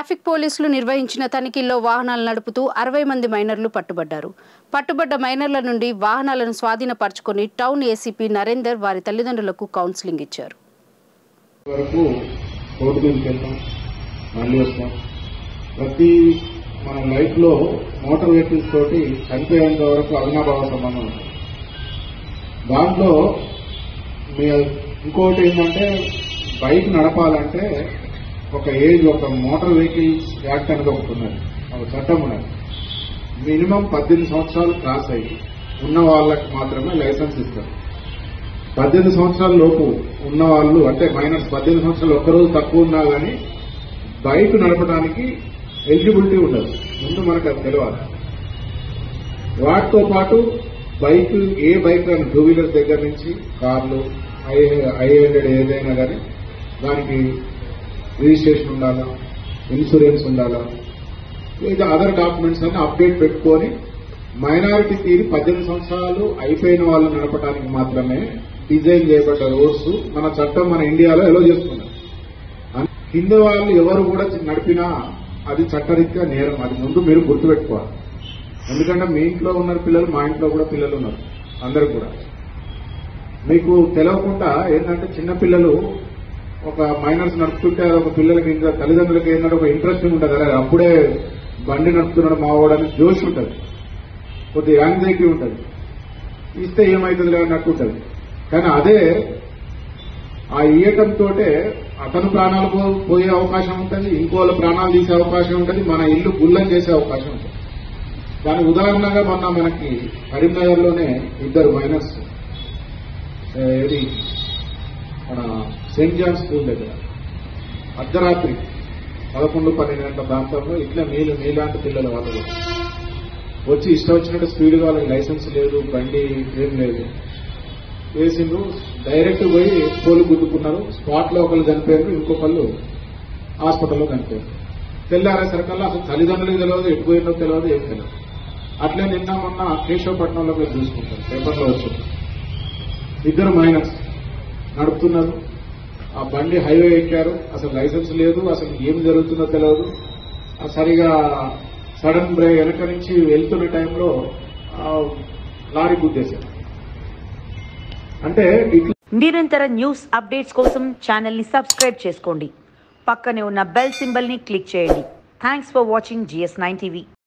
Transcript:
Traffic పోలీసులు నిర్వహించిన తనిఖీల్లో వాహనాలు నడుపుతూ అరవై మంది మైనర్లు పట్టుబడ్డారు పట్టుబడ్డ మైనర్ల నుండి వాహనాలను స్వాధీనపరచుకొని టౌన్ ఏసీపీ నరేందర్ వారి తల్లిదండ్రులకు కౌన్సిలింగ్ ఇచ్చారు వరకు రోడ్డు మీదకి వెళ్తాం మళ్ళీ వస్తాం ప్రతి మన లైఫ్ లో మోటార్ వెహికల్స్ తోటి చనిపోయేంత వరకు అవినాభావ సంబంధం ఉంటుంది దాంట్లో మీ ఇంకోటి ఏంటంటే బైక్ నడపాలంటే ఒక ఏజ్ ఒక మోటార్ వెహికల్స్ యాక్ట్ అనేది ఒకటి ఉన్నది ఒక చట్టం ఉన్నది మినిమం పద్దెనిమిది సంవత్సరాలు క్రాస్ అయ్యి ఉన్న వాళ్ళకి మాత్రమే లైసెన్స్ ఇస్తారు పద్దెనిమిది సంవత్సరాల లోపు ఉన్న వాళ్ళు అంటే మైనస్ పద్దెనిమిది సంవత్సరాలు ఒక్కరోజు తక్కువ ఉన్నా కానీ బైక్ నడపడానికి ఎలిజిబిలిటీ ఉండదు ముందు మనకు అది తెలియాలి వాటితో పాటు బైక్ ఏ బైక్ అయినా టూ వీలర్స్ దగ్గర నుంచి కార్లు ఐ ఐ హండ్రెడ్ ఏదైనా కానీ దానికి రిజిస్ట్రేషన్ ఉండాలా ఇన్సూరెన్స్ ఉండాలా లేదా అదర్ డాక్యుమెంట్స్ అన్ని అప్డేట్ పెట్టుకొని మైనారిటీ తీరి పద్దెనిమిది సంవత్సరాలు అయిపోయిన వాళ్ళు నడపడానికి మాత్రమే డిజైన్ చేయబడ్డ రోడ్స్ మన చట్టం మన ఇండియాలో ఎలో చేస్తున్నారు అన్- కింద వాళ్ళు ఎవరు కూడా నడిపినా అది చట్టరీత్యా నేరం అది ముందు మీరు గుర్తుపెట్టుకోవాలి ఎందుకంటే మీ ఇంట్లో ఉన్న పిల్లలు మా ఇంట్లో కూడా పిల్లలు ఉన్నారు అందరు కూడా మీకు తెలియకుండా ఏంటంటే చిన్న పిల్లలు ఒక మైనర్స్ నడుపుతుంటే అది ఒక పిల్లలకి ఇంకా తల్లిదండ్రులకి ఏంటంటే ఒక ఇంట్రెస్టింగ్ ఉంటుంది అరే అప్పుడే బండి నడుపుతున్నాడు మా వాడని జోష్ ఉంటుంది కొద్ది యాంగ్జైటీ ఉంటుంది ఇస్తే ఏమవుతుంది అన్నట్టు ఉంటుంది కానీ అదే ఆ ఇయ్యటంతో అతను ప్రాణాలు పో- పోయే అవకాశం ఉంటుంది ఇంకోళ్ళ ప్రాణాలు తీసే అవకాశం ఉంటుంది మన ఇల్లు గుల్లం చేసే అవకాశం ఉంటుంది దాని ఉదాహరణగా మొన్న మనకి కరీంనగర్ లోనే ఇద్దరు మైనర్స్ ఏ, ఏది మన సెయింట్ జాన్ స్కూల్ దగ్గర అర్ధరాత్రి పదకొండు పన్నెండు గంటల ప్రాంతంలో ఇట్లా నీళ్ళు నీలాంటి పిల్లలు వాళ్ళు కూడా. వచ్చి ఇష్టం వచ్చినట్టు స్పీడ్గా వాళ్ళకి లైసెన్స్ లేదు బండి ఏం లేదు వేసిండ్రు డైరెక్ట్ పోయి పోలు గుద్దుకున్నారు స్పాట్ లో ఒకళ్ళు చనిపోయారు ఇంకొకళ్ళు హాస్పిటల్లో చనిపోయారు తెల్లారేసరికల్లా అసలు తల్లిదండ్రులకు తెలియదు ఎటు పోయిందో తెలియదు ఏం తెలియదు అట్లే నిన్న మొన్న కేశవపట్నంలో మీరు చూసుకుంటారు పేపర్లో వచ్చింది ఇద్దరు మైనర్స్ నడుపుతున్నారు ఆ బండి హైవే ఎక్కారు అసలు లైసెన్స్ లేదు అసలు ఏం జరుగుతుందో తెలియదు ఆ సరిగా సడన్ బ్రేక్ వెనక నుంచి వెళ్తున్న టైంలో ఆ లారీ గుద్దేశారు అంటే ఇట్లా నిరంతర న్యూస్ అప్డేట్స్ కోసం ఛానల్ని సబ్స్క్రైబ్ చేసుకోండి పక్కనే ఉన్న బెల్ సింబల్ని క్లిక్ చేయండి thanks for watching GS nine TV